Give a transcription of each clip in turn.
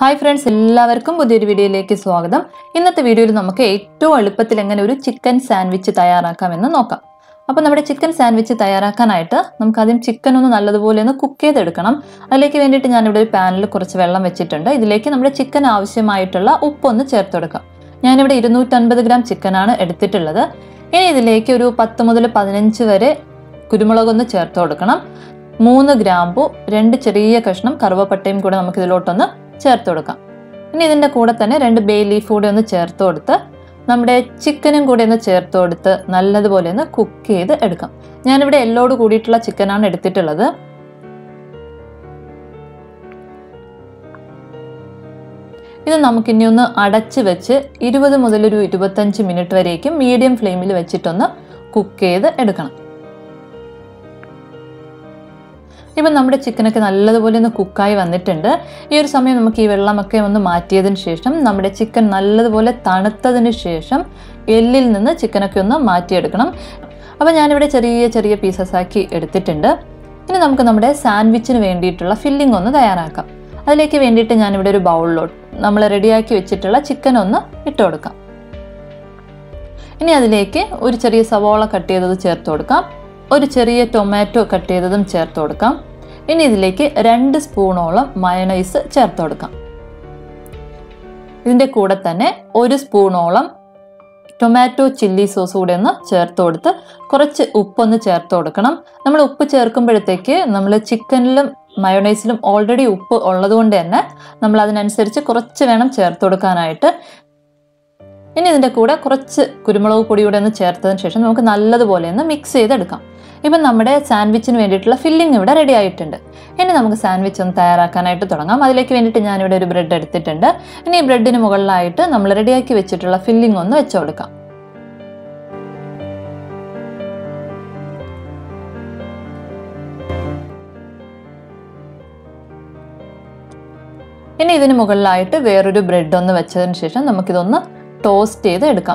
hi friends എല്ലാവർക്കും പുതിയൊരു വീഡിയോയിലേക്ക് സ്വാഗതം ഇന്നത്തെ വീഡിയോയിൽ നമുക്ക് ഏറ്റവും എളുപ്പത്തിൽ എങ്ങനെ ഒരു ചിക്കൻ സാൻഡ്വിച്ച് തയ്യാറാക്കാമെന്ന് നോക്കാം അപ്പോൾ നമ്മുടെ ചിക്കൻ സാൻഡ്വിച്ച് തയ്യാറാക്കാനായിട്ട് നമുക്ക് ആദ്യം ചിക്കൻ ഒന്ന് നല്ലതുപോലെ ഒന്ന് കുക്ക് ചെയ്തെടുക്കണം അതിലേക്ക് വേണ്ടിയിട്ട് ഞാനിവിടെ ഒരു പാനിൽ കുറച്ച് വെള്ളം വെച്ചിട്ടുണ്ട് ഇതിലേക്ക് നമ്മുടെ ചിക്കൻ ആവശ്യമായിട്ടുള്ള ഉപ്പൊന്ന് ചേർത്ത് കൊടുക്കാം ഞാനിവിടെ ഇരുന്നൂറ്റൻപത് ഗ്രാം ചിക്കനാണ് എടുത്തിട്ടുള്ളത് ഇനി ഇതിലേക്ക് ഒരു പത്ത് മുതൽ പതിനഞ്ച് വരെ കുരുമുളകൊന്ന് ചേർത്ത് കൊടുക്കണം മൂന്ന് ഗ്രാമ്പു രണ്ട് ചെറിയ കഷ്ണം കറുവപ്പട്ടയും കൂടെ നമുക്ക് ഇതിലോട്ടൊന്ന് ചേർത്ത് കൊടുക്കാം ഇനി ഇതിൻ്റെ കൂടെ തന്നെ രണ്ട് ബേ ലീഫ് കൂടെ ഒന്ന് ചേർത്ത് കൊടുത്ത് നമ്മുടെ ചിക്കനും കൂടി ഒന്ന് ചേർത്ത് കൊടുത്ത് നല്ലതുപോലെ ഒന്ന് കുക്ക് ചെയ്ത് എടുക്കാം ഞാനിവിടെ എല്ലോട് കൂടിയിട്ടുള്ള ചിക്കനാണ് എടുത്തിട്ടുള്ളത് ഇത് നമുക്കിനി ഒന്ന് അടച്ച് വെച്ച് ഇരുപത് മുതൽ ഒരു ഇരുപത്തഞ്ച് മിനിറ്റ് വരേക്കും മീഡിയം ഫ്ലെയിമിൽ വെച്ചിട്ടൊന്ന് കുക്ക് ചെയ്ത് എടുക്കണം ഇപ്പം നമ്മുടെ ചിക്കനൊക്കെ നല്ലതുപോലെ ഒന്ന് കുക്കായി വന്നിട്ടുണ്ട് ഈ ഒരു സമയം നമുക്ക് ഈ വെള്ളമൊക്കെ ഒന്ന് മാറ്റിയതിന് ശേഷം നമ്മുടെ ചിക്കൻ നല്ലതുപോലെ തണുത്തതിന് ശേഷം എല്ലിൽ നിന്ന് ചിക്കനൊക്കെ ഒന്ന് മാറ്റിയെടുക്കണം അപ്പോൾ ഞാനിവിടെ ചെറിയ ചെറിയ പീസസ് ആക്കി എടുത്തിട്ടുണ്ട് ഇനി നമുക്ക് നമ്മുടെ സാൻഡ്വിച്ചിന് വേണ്ടിയിട്ടുള്ള ഫില്ലിംഗ് ഒന്ന് തയ്യാറാക്കാം അതിലേക്ക് വേണ്ടിയിട്ട് ഞാനിവിടെ ഒരു ബൗളിലോട്ട് നമ്മൾ റെഡിയാക്കി വെച്ചിട്ടുള്ള ചിക്കൻ ഒന്ന് ഇട്ട് കൊടുക്കാം ഇനി അതിലേക്ക് ഒരു ചെറിയ സവോള കട്ട് ചെയ്തത് ചേർത്ത് കൊടുക്കാം ഒരു ചെറിയ ടൊമാറ്റോ കട്ട് ചെയ്തതും ചേർത്ത് കൊടുക്കാം ഇനി ഇതിലേക്ക് രണ്ട് സ്പൂണോളം മയണൈസ് ചേർത്ത് കൊടുക്കാം ഇതിൻ്റെ കൂടെ തന്നെ ഒരു സ്പൂണോളം ടൊമാറ്റോ ചില്ലി സോസ് കൂടെ ഒന്ന് ചേർത്ത് കൊടുത്ത് കുറച്ച് ഉപ്പൊന്ന് ചേർത്ത് കൊടുക്കണം നമ്മൾ ഉപ്പ് ചേർക്കുമ്പോഴത്തേക്ക് നമ്മൾ ചിക്കനിലും മയോണൈസിലും ഓൾറെഡി ഉപ്പ് ഉള്ളതുകൊണ്ട് തന്നെ നമ്മൾ അതിനനുസരിച്ച് കുറച്ച് വേണം ചേർത്ത് കൊടുക്കാനായിട്ട് ഇനി ഇതിൻ്റെ കൂടെ കുറച്ച് കുരുമുളക് പൊടി കൂടെ ഒന്ന് ചേർത്തതിന് ശേഷം നമുക്ക് നല്ലതുപോലെ ഒന്ന് മിക്സ് ചെയ്തെടുക്കാം ഇപ്പം നമ്മുടെ സാൻഡ്വിച്ചിന് വേണ്ടിയിട്ടുള്ള ഫില്ലിംഗ് ഇവിടെ റെഡി ആയിട്ടുണ്ട് ഇനി നമുക്ക് സാൻഡ്വിച്ച് ഒന്ന് തയ്യാറാക്കാനായിട്ട് തുടങ്ങാം അതിലേക്ക് വേണ്ടിയിട്ട് ഞാനിവിടെ ഒരു ബ്രെഡ് എടുത്തിട്ടുണ്ട് ഇനി ഈ ബ്രെഡിന് മുകളിലായിട്ട് നമ്മൾ റെഡിയാക്കി വെച്ചിട്ടുള്ള ഫില്ലിംഗ് ഒന്ന് വെച്ച് കൊടുക്കാം ഇനി ഇതിന് മുകളിലായിട്ട് വേറൊരു ബ്രെഡ് ഒന്ന് വെച്ചതിന് ശേഷം നമുക്കിതൊന്ന് ടോസ്റ്റ് ചെയ്ത് എടുക്കാം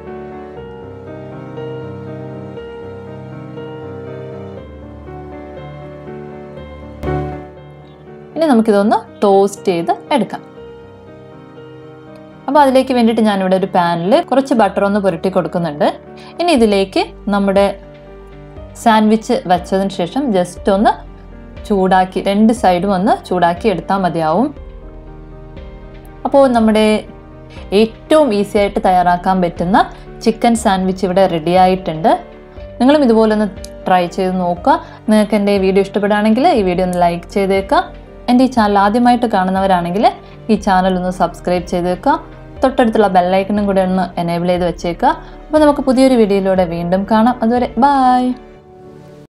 ഇനി നമുക്കിതൊന്ന് ടോസ്റ്റ് ചെയ്ത് എടുക്കാം അപ്പോൾ അതിലേക്ക് വേണ്ടിയിട്ട് ഞാനിവിടെ ഒരു പാനിൽ കുറച്ച് ബട്ടർ ഒന്ന് പുരട്ടി കൊടുക്കുന്നുണ്ട് ഇനി ഇതിലേക്ക് നമ്മുടെ സാൻഡ്വിച്ച് വെച്ചതിന് ശേഷം ജസ്റ്റ് ഒന്ന് ചൂടാക്കി രണ്ട് സൈഡും ഒന്ന് ചൂടാക്കി എടുത്താൽ മതിയാവും അപ്പോൾ നമ്മുടെ ഏറ്റവും ഈസി ആയിട്ട് തയ്യാറാക്കാൻ പറ്റുന്ന ചിക്കൻ സാൻഡ്വിച്ച് ഇവിടെ റെഡി ആയിട്ടുണ്ട് നിങ്ങളും ഇതുപോലെ ഒന്ന് ട്രൈ ചെയ്ത് നോക്കുക നിങ്ങൾക്ക് എൻ്റെ വീഡിയോ ഇഷ്ടപ്പെടുകയാണെങ്കിൽ ഈ വീഡിയോ ഒന്ന് ലൈക്ക് ചെയ്തേക്കുക എൻ്റെ ഈ ചാനൽ ആദ്യമായിട്ട് കാണുന്നവരാണെങ്കിൽ ഈ ചാനൽ ഒന്ന് സബ്സ്ക്രൈബ് ചെയ്തേക്കുക തൊട്ടടുത്തുള്ള ബെല്ലൈക്കണും കൂടെ ഒന്ന് എനേബിൾ ചെയ്ത് വെച്ചേക്കുക അപ്പോൾ നമുക്ക് പുതിയൊരു വീഡിയോയിലൂടെ വീണ്ടും കാണാം അതുവരെ ബായ്